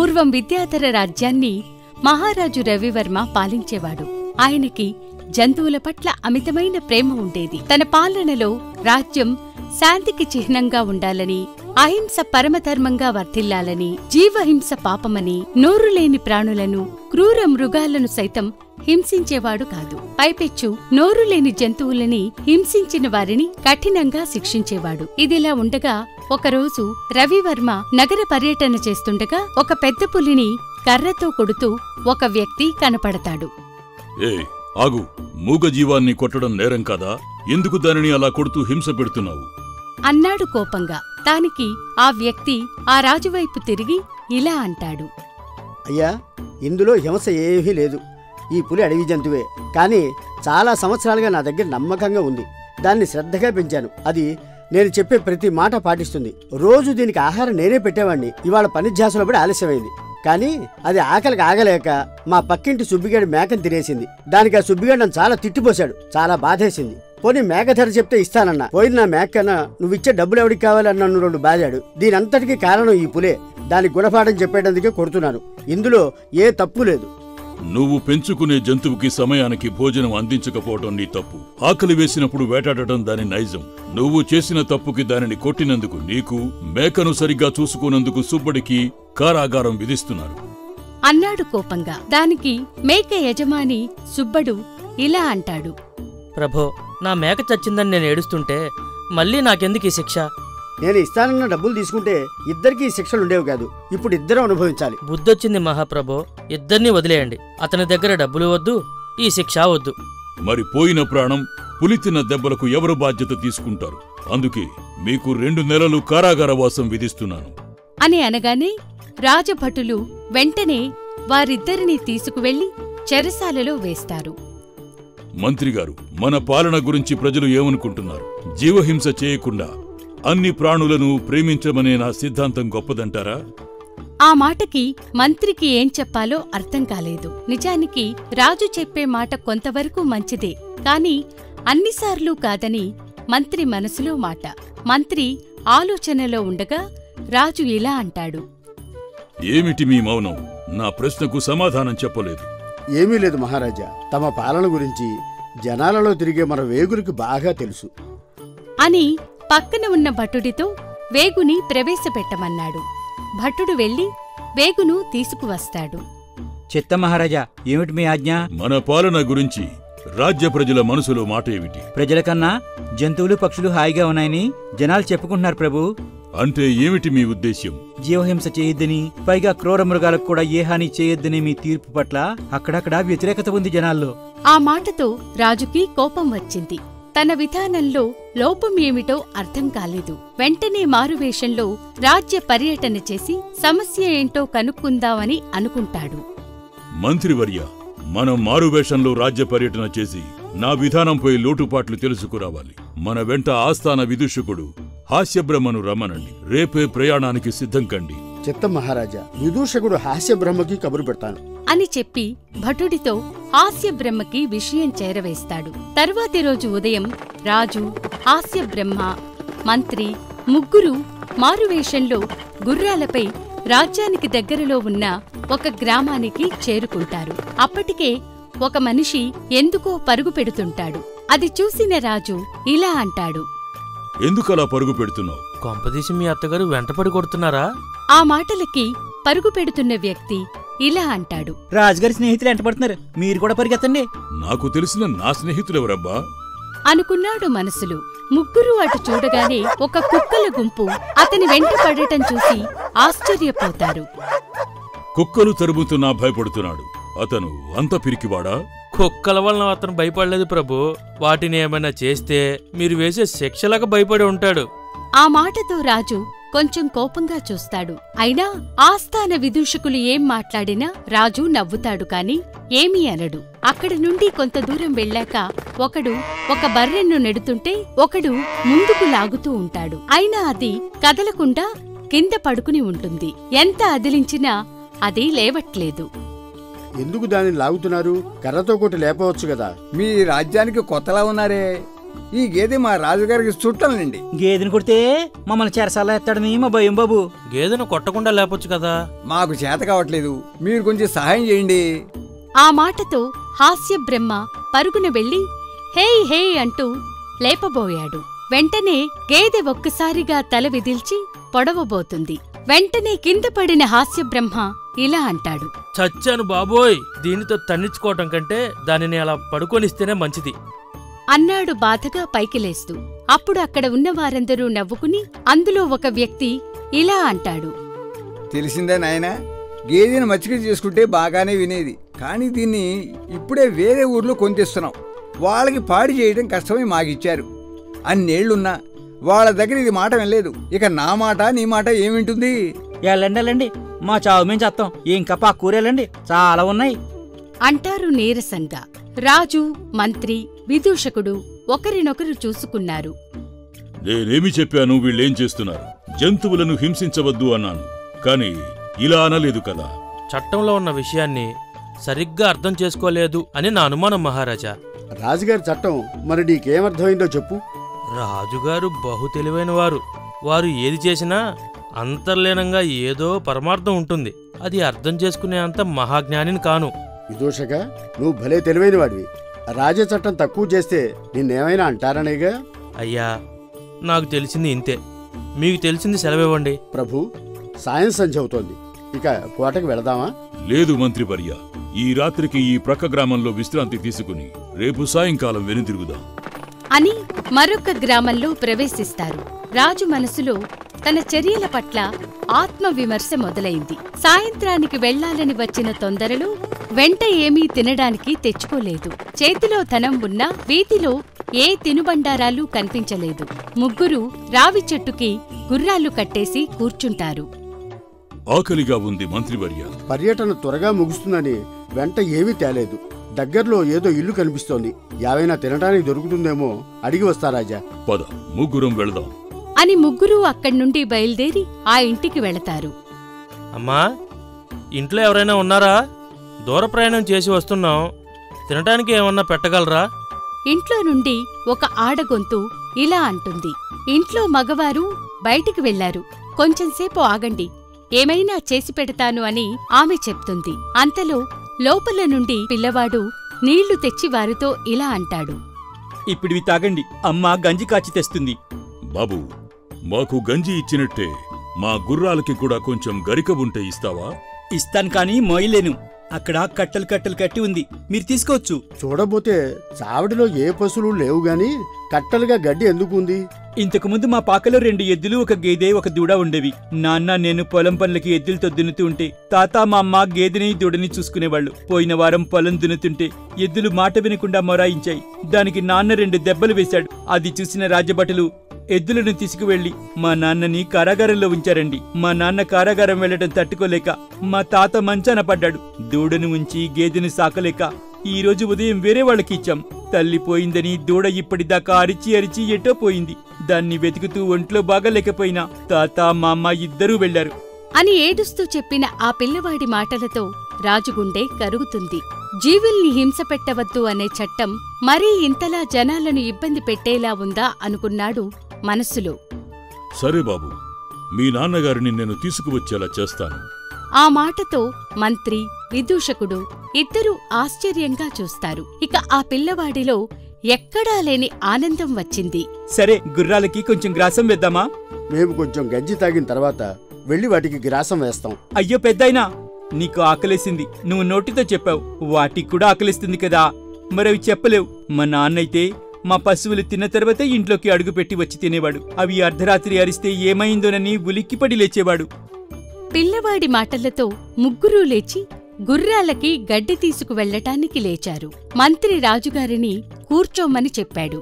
పూర్వం విద్యాధర రాజ్యాన్ని మహారాజు రవివర్మ పాలించేవాడు ఆయనకి జంతువుల పట్ల అమితమైన ప్రేమ ఉండేది తన పాలనలో రాజ్యం శాంతికి చిహ్నంగా ఉండాలని అహింస పరమధర్మంగా వర్ధిల్లాలని జీవహింస పాపమని నోరు లేని ప్రాణులను క్రూర మృగాలను సైతం హింసించేవాడు కాదు పైపెచ్చు నోరు లేని జంతువులని హింసించిన వారిని కఠినంగా శిక్షించేవాడు ఇదిలా ఉండగా ఒకరోజు రవివర్మ నగర పర్యటన చేస్తుండగా ఒక పెద్ద పులిని కర్రతో కొడుతూ ఒక వ్యక్తి కనపడతాడు ఏ ఆగు మూగ జీవాన్ని కొట్టడం నేరం కాదా ఎందుకు దానిని అలా కొడుతూ హింస పెడుతున్నావు అన్నాడు కోపంగా దానికి ఆ వ్యక్తి ఆ రాజువైపు తిరిగి ఇలా అంటాడు అయ్యా ఇందులో హింస ఏమీ లేదు ఈ పులి అడవి జంతువే కానీ చాలా సంవత్సరాలుగా నా దగ్గర నమ్మకంగా ఉంది దాన్ని శ్రద్ధగా పెంచాను అది నేను చెప్పే ప్రతి మాట పాటిస్తుంది రోజు దీనికి ఆహారం నేనే పెట్టేవాడిని ఇవాళ పని ధ్యాసలో పడి ఆలస్యమైంది కానీ అది ఆకలికి ఆగలేక మా పక్కింటి సుబ్బిగాడి మేకను తినేసింది దానికి ఆ సుబ్బిగాడు నన్ను చాలా తిట్టిపోశాడు చాలా బాధేసింది పోనీ మేక ధర చెప్తే ఇస్తానన్నా పోయిన నా మేకన్నా నువ్వు ఇచ్చే డబ్బులు ఎవరికి కావాలని నన్ను రెండు బాధాడు దీనంతటికీ కారణం ఈ పులే దాని గుణపాఠం చెప్పేటందుకే కొడుతున్నాను ఇందులో ఏ తప్పు లేదు నువ్వు పెంచుకునే జంతువుకి సమయానికి భోజనం అందించకపోవటం నీ తప్పు ఆకలి వేసినప్పుడు వేటాడటం దాని నైజం నువ్వు చేసిన తప్పుకి దానిని కొట్టినందుకు నీకు మేకను సరిగ్గా చూసుకున్నందుకు సుబ్బడికి కారాగారం విధిస్తున్నారు అన్నాడు కోపంగా దానికి మేక యజమాని సుబ్బడు ఇలా అంటాడు ప్రభో నా మేక చచ్చిందని నేను ఏడుస్తుంటే మళ్ళీ నాకెందుకు ఈ శిక్ష నేను ఇస్తానన్న డబ్బులు తీసుకుంటే ఇద్దరికీ ఈ శిక్షలు ఉండేవి కాదు ఇప్పుడు ఇద్దరం అనుభవించాలి బుద్ధొచ్చింది మహాప్రభో ఇద్దరినీ వదిలేయండి అతని దగ్గర డబ్బులు వద్దు ఈ శిక్ష వద్దు మరి పోయిన ప్రాణం పులి తిన్న దెబ్బలకు ఎవరు బాధ్యత తీసుకుంటారు అందుకే మీకు రెండు నెలలు కారాగార వాసం విధిస్తున్నాను అని అనగానే రాజభటులు వెంటనే వారిద్దరినీ తీసుకువెళ్లి చెరసాలలో వేస్తారు మంత్రిగారు మన పాలన గురించి ప్రజలు ఏమనుకుంటున్నారు జీవహింస చేయకుండా అన్ని ప్రాణులను ప్రేమించమనే నా సిద్ధాంతం గొప్పదంటారా ఆ మాటకి మంత్రికి ఏం చెప్పాలో అర్థం కాలేదు నిజానికి రాజు చెప్పే మాట కొంతవరకు మంచిదే కాని అన్నిసార్లు కాదని మంత్రి మనసులో మాట మంత్రి ఆలోచనలో ఉండగా రాజు ఇలా అంటాడు ఏమిటి మీ మౌనం నా ప్రశ్నకు సమాధానం చెప్పలేదు ఏమీ లేదు మహారాజా తమ పాలన గురించి జనాలలో తిరిగే మన వేగురికి బాగా తెలుసు అని పక్కన ఉన్న భటుడితో వేగుని ప్రవేశపెట్టమన్నాడు భటుడు వెళ్లి వేగును తీసుకువస్తాడు చిత్త మహారాజా ఏమిటి మీ ఆజ్ఞ మన పాలన గురించి రాజ్య ప్రజల మనసులో మాట ఏమిటి ప్రజల కన్నా జంతువులు పక్షులు హాయిగా ఉన్నాయని జనాలు చెప్పుకుంటున్నారు ప్రభు అంటే ఏమిటి మీ ఉద్దేశ్యం జీవహింస చేయొద్దని పైగా క్రూర మృగాలకు కూడా ఏ హాని చేయొద్దని మీ తీర్పు పట్ల అక్కడక్కడ వ్యతిరేకత ఉంది జనాల్లో ఆ మాటతో రాజుకి కోపం వచ్చింది తన విధానంలో లోపం ఏమిటో అర్థం కాలేదు వెంటనే మారువేషంలో రాజ్య పర్యటన చేసి సమస్య ఏంటో కనుక్కుందామని అనుకుంటాడు మంత్రివర్య మనం మారువేషంలో రాజ్య పర్యటన చేసి నా విధానంపై లోటుపాట్లు తెలుసుకురావాలి మన వెంట ఆస్థాన విదూషకుడు హాస్యబ్రహ్మను రమ్మనండి రేపే ప్రయాణానికి సిద్ధం కండి చిత్తం మహారాజా విదూషకుడు హాస్య బ్రహ్మకి కబురు పెడతాను అని చెప్పి భటుడితో హాస్యబ్రహ్మకి విషయం చేరవేస్తాడు తరువాతి రోజు ఉదయం రాజు హాస్యబ్రహ్మ మంత్రి ముగ్గురు మారువేషంలో గుర్రాలపై రాజ్యానికి దగ్గరలో ఉన్న ఒక గ్రామానికి చేరుకుంటారు అప్పటికే ఒక మనిషి ఎందుకో పరుగు పెడుతుంటాడు అది చూసిన రాజు ఇలా అంటాడు ఎందుకలా పరుగు పెడుతున్నావు కొంపదీసి మీ అత్తగారు వెంటపడి కొడుతున్నారా ఆ మాటలకి పరుగు పెడుతున్న వ్యక్తి ఇలా అంటాడు రాజుగారి స్నేహితులు ఎంటబడుతున్నారు మీరు కూడా పరిగెత్తండి నాకు తెలిసిన నా స్నేహితులెవరబ్బా అనుకున్నాడు మనసులో ముగ్గురు అటు చూడగానే ఒక కుక్కల గుంపు అతని వెంట పడటం చూసి ఆశ్చర్యపోతారు కుక్కలు తరుముతున్నా భయపడుతున్నాడు అతను అంత పిరికివాడా కుక్కల వలన అతను భయపడలేదు ప్రభు వాటిని ఏమైనా చేస్తే మీరు వేసే శిక్షలకు భయపడి ఉంటాడు ఆ మాటతో రాజు కొంచెం కోపంగా చూస్తాడు అయినా ఆస్థాన విదూషకులు ఏం మాట్లాడినా రాజు నవ్వుతాడు కాని ఏమీ అనడు అక్కడి నుండి కొంత దూరం వెళ్ళాక ఒకడు ఒక బర్రెను నెడుతుంటే ఒకడు ముందుకు లాగుతూ ఉంటాడు అయినా అది కదలకుండా కింద పడుకుని ఉంటుంది ఎంత అదిలించినా అది లేవట్లేదు ఎందుకు దానిని లాగుతున్నారు కర్రతో కొట్టి లేపవచ్చు కదా మీ రాజ్యానికి కొత్తలా ఉన్నారే ఈ గేదె మా రాజుగారికి చుట్టాలండి గేదెని కొడితే మమ్మల్ని చెరసాల ఎత్తాడని మా భయం బాబు గేదెను కొట్టకుండా లేపొచ్చు కదా మాకు చేత కావట్లేదు మీరు కొంచెం సహాయం చేయండి ఆ మాటతో హాస్య బ్రహ్మ పరుగున వెళ్ళి హేయ్ హేయ్ అంటూ లేపబోయాడు వెంటనే గేదె ఒక్కసారిగా తల విదిల్చి పొడవబోతుంది వెంటనే కింద పడిన హాస్య బ్రహ్మ ఇలా అంటాడు చచ్చాను బాబోయ్ దీనితో తన్నించుకోవటం కంటే దానిని అలా పడుకొనిస్తేనే మంచిది అన్నాడు బాధగా పైకి లేస్తూ అప్పుడు అక్కడ ఉన్న వారందరూ నవ్వుకుని అందులో ఒక వ్యక్తి ఇలా అంటాడు తెలిసిందే నాయన గేదెను మచ్చిక చేసుకుంటే బాగానే వినేది కానీ దీన్ని ఇప్పుడే వేరే ఊర్లో కొంతిస్తున్నాం వాళ్ళకి పాడి చేయడం కష్టమై మాకిచ్చారు అన్నేళ్లున్నా వాళ్ళ దగ్గర ఇది మాట వినలేదు ఇక నా మాట నీ మాట ఏమింటుంది వెళ్ళండి వెళ్ళండి మా చావు మేము చేస్తాం ఇంకా పాకూరెళ్ళండి చాలా ఉన్నాయి అంటారు నీరసంగా రాజు మంత్రి విదూషకుడు ఒకరినొకరు చూసుకున్నారు నేనేమి చెప్పాను వీళ్ళేం చేస్తున్నారు జంతువులను హింసించవద్దు అన్నాను కాని ఇలా అనలేదు కదా చట్టంలో ఉన్న విషయాన్ని సరిగ్గా అర్థం చేసుకోలేదు అని నా అనుమానం మహారాజా రాజుగారి చట్టం మరి నీకేమర్థమైందో చెప్పు రాజుగారు బహు తెలివైన వారు వారు ఏది చేసినా అంతర్లీనంగా ఏదో పరమార్థం ఉంటుంది అది అర్థం చేసుకునే అంత మహాజ్ఞానిని కాను విదూషక నువ్వు భలే తెలివైన వాడివి రాజ చట్టం తక్కువ చేస్తే నిన్నేమైనా అంటారనేగా అయ్యా నాకు తెలిసింది ఇంతే మీకు తెలిసింది సెలవివ్వండి ప్రభు సాయం సంధ్య అవుతోంది ఇక కోటకు వెళదామా లేదు మంత్రివర్య ఈ రాత్రికి ఈ ప్రక్క గ్రామంలో విశ్రాంతి తీసుకుని రేపు సాయంకాలం వెనుతిరుగుదాం అని మరొక గ్రామంలో ప్రవేశిస్తారు రాజు మనసులో తన చర్యల పట్ల ఆత్మవిమర్శ మొదలైంది సాయంత్రానికి వెళ్ళాలని వచ్చిన తొందరలో వెంట ఏమీ తినడానికి తెచ్చుకోలేదు చేతిలో ధనం ఉన్నా వీధిలో ఏ తినుబండారాలు కనిపించలేదు ముగ్గురు రావి చెట్టుకి గుర్రాలు కట్టేసి కూర్చుంటారు ఆకలిగా ఉంది మంత్రివర్య పర్యటన త్వరగా ముగుస్తుందని వెంట ఏమీ తేలేదు దగ్గరలో ఏదో ఇల్లు కనిపిస్తోంది యావైనా తినడానికి దొరుకుతుందేమో అడిగి వస్తా రాజా పద ముగ్గురం వెళదాం అని ముగ్గురూ అక్కడ్నుండి బయలుదేరి ఆ ఇంటికి వెళతారు అమ్మా ఇంట్లో ఎవరైనా ఉన్నారా దూర ప్రయాణం చేసి వస్తున్నాం తినటానికి ఏమన్నా పెట్టగలరా ఇంట్లో నుండి ఒక ఆడగొంతు ఇలా అంటుంది ఇంట్లో మగవారు బయటికి వెళ్లారు కొంచెంసేపు ఆగండి ఏమైనా చేసి పెడతాను అని ఆమె చెప్తుంది అంతలో లోపల నుండి పిల్లవాడు నీళ్లు తెచ్చి వారితో ఇలా అంటాడు ఇప్పుడు ఇవి తాగండి అమ్మ గంజి కాచి తెస్తుంది బాబు మాకు గంజి ఇచ్చినట్టే మా గుర్రాలకి కూడా కొంచెం గరిక ఉంటే ఇస్తావా ఇస్తాను కానీ మోయలేను అక్కడ కట్టలు కట్టలు కట్టి ఉంది మీరు తీసుకోవచ్చు చూడబోతే చావడిలో ఏ పశువులు లేవు గాని కట్టలుగా గడ్డి ఎందుకు ఉంది ఇంతకు ముందు మా పాకలో రెండు ఎద్దులు ఒక గేదె ఒక దూడ ఉండేవి నాన్న నేను పొలం పనులకి ఎద్దులతో దున్నుతూ ఉంటే తాత మా అమ్మ గేదెని దూడని చూసుకునేవాళ్ళు పోయిన వారం పొలం దున్నుతుంటే ఎద్దులు మాట వినకుండా మొరాయించాయి దానికి నాన్న రెండు దెబ్బలు వేశాడు అది చూసిన రాజభటులు ఎద్దులను తీసుకువెళ్లి మా నాన్నని కారాగారంలో ఉంచారండి మా నాన్న కారాగారం వెళ్లడం తట్టుకోలేక మా తాత మంచాన పడ్డాడు దూడను ఉంచి గేదెను సాకలేక ఈ రోజు ఉదయం వేరే వాళ్ళకి ఇచ్చాం తల్లి పోయిందని దూడ ఇప్పటిదాకా అరిచి అరిచి ఎటో పోయింది దాన్ని వెతుకుతూ ఒంట్లో బాగాలేకపోయినా తాత మా అమ్మ ఇద్దరూ వెళ్లారు అని ఏడుస్తూ చెప్పిన ఆ పిల్లవాడి మాటలతో రాజుగుండె కరుగుతుంది జీవుల్ని హింస పెట్టవద్దు అనే చట్టం మరీ ఇంతలా జనాలను ఇబ్బంది పెట్టేలా ఉందా అనుకున్నాడు మనస్సులో సరే బాబు మీ నాన్నగారిని నేను తీసుకువచ్చేలా చేస్తాను ఆ మాటతో మంత్రి విదూషకుడు ఇద్దరూ ఆశ్చర్యంగా చూస్తారు ఇక ఆ పిల్లవాడిలో ఎక్కడా లేని ఆనందం వచ్చింది సరే గుర్రాలకి కొంచెం గ్రాసం వేద్దామా మేము కొంచెం గంజి తాగిన తర్వాత వెళ్ళి వాటికి గ్రాసం వేస్తాం అయ్యో పెద్దాయినా నీకు ఆకలేసింది నువ్వు నోటితో చెప్పావు వాటికి కూడా ఆకలిస్తుంది కదా మరవి చెప్పలేవు మా నాన్నైతే మా పశువులు తిన్న తర్వాతే ఇంట్లోకి అడుగుపెట్టి వచ్చి తినేవాడు అవి అర్ధరాత్రి అరిస్తే ఏమైందోనని ఉలిక్కిపడి లేచేవాడు పిల్లవాడి మాటలతో ముగ్గురూ లేచి గుర్రాలకి గడ్డి తీసుకువెళ్లటానికి లేచారు మంత్రి రాజుగారిని కూర్చోమని చెప్పాడు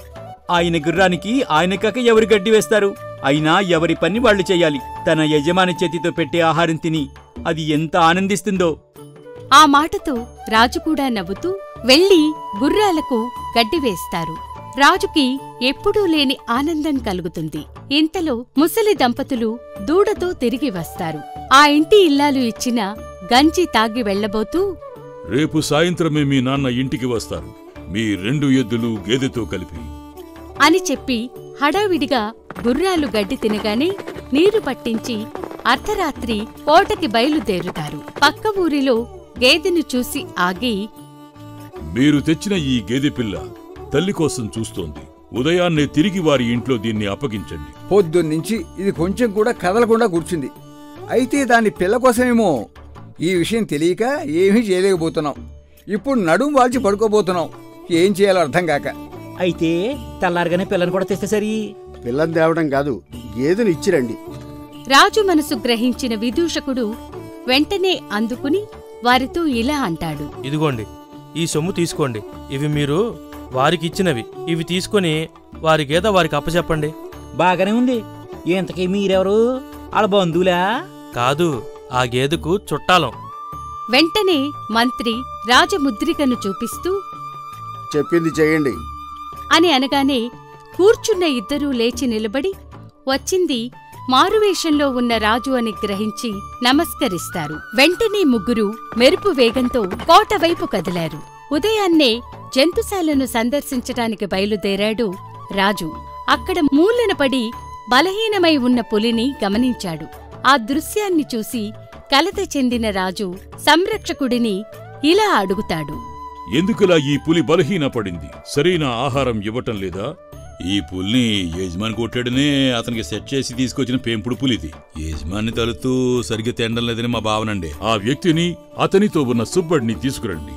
ఆయన గుర్రానికి ఆయన కాక ఎవరు గడ్డి వేస్తారు అయినా ఎవరి పని వాళ్ళు చేయాలి తన యజమాని చేతితో పెట్టే ఆహారం తిని అది ఎంత ఆనందిస్తుందో ఆ మాటతో రాజు కూడా నవ్వుతూ వెళ్లి గుర్రాలకు గడ్డి వేస్తారు రాజుకి ఎప్పుడూ లేని ఆనందం కలుగుతుంది ఇంతలో ముసలి దంపతులు దూడతో తిరిగి వస్తారు ఆ ఇంటి ఇల్లాలు ఇచ్చిన గంజి తాగి వెళ్లబోతూ రేపు సాయంత్రమే మీ నాన్న ఇంటికి వస్తారు మీ రెండు ఎద్దులు గేదెతో కలిపి అని చెప్పి హడావిడిగా గుర్రాలు గడ్డి తినగానే నీరు పట్టించి అర్ధరాత్రి కోటకి బయలుదేరుతారు పక్క ఊరిలో గేదెను చూసి ఆగి మీరు తెచ్చిన ఈ గేదె పిల్ల తల్లి కోసం చూస్తోంది ఉదయాన్నే తిరిగి వారి ఇంట్లో దీన్ని అప్పగించండి పొద్దున్నుంచి ఇది కొంచెం కూడా కదలకుండా కూర్చుంది అయితే దాని పిల్ల కోసమేమో ఈ విషయం తెలియక ఏమీ చేయలేకపోతున్నాం ఇప్పుడు నడుం వాల్చి పడుకోబోతున్నాం ఏం చేయాలో అర్థం కాక అయితే తెల్లారగానే పిల్లని కూడా తెస్తే సరి పిల్లని తేవడం కాదు గేదెను ఇచ్చిరండి రాజు మనసు గ్రహించిన విదూషకుడు వెంటనే అందుకుని వారితో ఇలా అంటాడు ఇదిగోండి ఈ సొమ్ము తీసుకోండి ఇవి మీరు వారికి ఇచ్చినవి ఇవి తీసుకొని వారి గేద వారికి అప్పచెప్పండి బాగానే ఉంది ఇంతకీ మీరెవరు వాళ్ళ బంధువులా కాదు ఆ గేదెకు చుట్టాలం వెంటనే మంత్రి రాజముద్రికను చూపిస్తూ చెప్పింది చేయండి అని అనగానే కూర్చున్న ఇద్దరూ లేచి నిలబడి వచ్చింది మారువేషంలో ఉన్న రాజు అని గ్రహించి నమస్కరిస్తారు వెంటనే ముగ్గురు మెరుపు వేగంతో కోట వైపు కదిలారు ఉదయాన్నే జంతుశాలను సందర్శించటానికి బయలుదేరాడు రాజు అక్కడ మూలన పడి బలహీనమై ఉన్న పులిని గమనించాడు ఆ దృశ్యాన్ని చూసి కలత చెందిన రాజు సంరక్షకుడిని ఇలా అడుగుతాడు ఎందుకులా ఈ పులి బలహీనపడింది సరైన ఆహారం ఇవ్వటం లేదా ఈ పుల్ని యజమాని కొట్టాడనే అతనికి సెట్ చేసి తీసుకొచ్చిన పెంపుడు పులిది యజమాని తలుతూ సరిగ్గా తినడం లేదని మా భావనండి ఆ వ్యక్తిని అతనితో ఉన్న సుబ్బడిని తీసుకురండి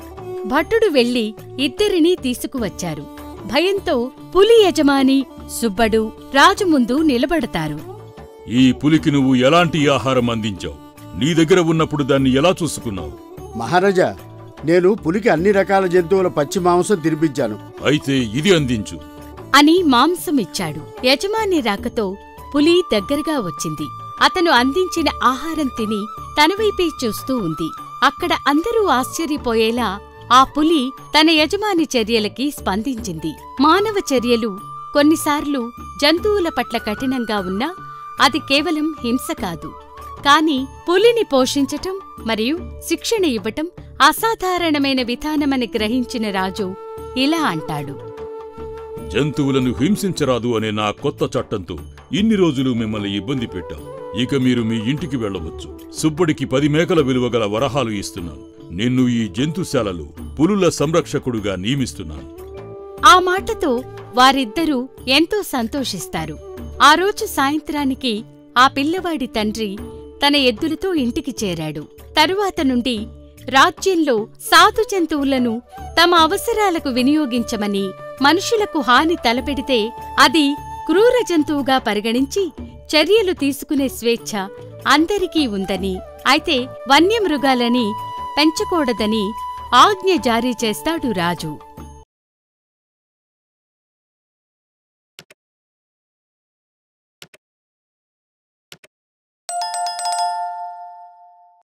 భటుడు వెళ్లి ఇద్దరినీ తీసుకువచ్చారు భయంతో పులి యజమాని సుబ్బడు రాజు ముందు నిలబడతారు ఈ పులికి నువ్వు ఎలాంటి ఆహారం అందించావు నీ దగ్గర ఉన్నప్పుడు దాన్ని ఎలా చూసుకున్నావు మహారాజా నేను పులికి అన్ని రకాల జంతువుల పచ్చి మాంసం తినిపించాను అయితే ఇది అందించు అని మాంసం ఇచ్చాడు యజమాని రాకతో పులి దగ్గరగా వచ్చింది అతను అందించిన ఆహారం తిని తనవైపే చూస్తూ ఉంది అక్కడ అందరూ ఆశ్చర్యపోయేలా ఆ పులి తన యజమాని చర్యలకి స్పందించింది మానవ చర్యలు కొన్నిసార్లు జంతువుల పట్ల కఠినంగా ఉన్నా అది కేవలం హింస కాదు కాని పులిని పోషించటం మరియు శిక్షణ ఇవ్వటం అసాధారణమైన విధానమని గ్రహించిన రాజు ఇలా అంటాడు జంతువులను హింసించరాదు అనే నా కొత్త చట్టంతో ఇన్ని రోజులు మిమ్మల్ని ఇబ్బంది పెట్టాం ఇక మీరు మీ ఇంటికి వెళ్ళవచ్చు సుబ్బడికి పది మేకల విలువ గల వరహాలు ఇస్తున్నాను నిన్ను ఈ జంతుశాలలో పులుల సంరక్షకుడుగా నియమిస్తున్నాను ఆ మాటతో వారిద్దరూ ఎంతో సంతోషిస్తారు ఆ రోజు సాయంత్రానికి ఆ పిల్లవాడి తండ్రి తన ఎద్దులతో ఇంటికి చేరాడు తరువాత నుండి రాజ్యంలో సాధు జంతువులను తమ అవసరాలకు వినియోగించమని మనుషులకు హాని తలపెడితే అది క్రూర జంతువుగా పరిగణించి చర్యలు తీసుకునే స్వేచ్ఛ అందరికీ ఉందని అయితే వన్యమృగాలని పెంచకూడదని ఆజ్ఞ జారీ చేస్తాడు రాజు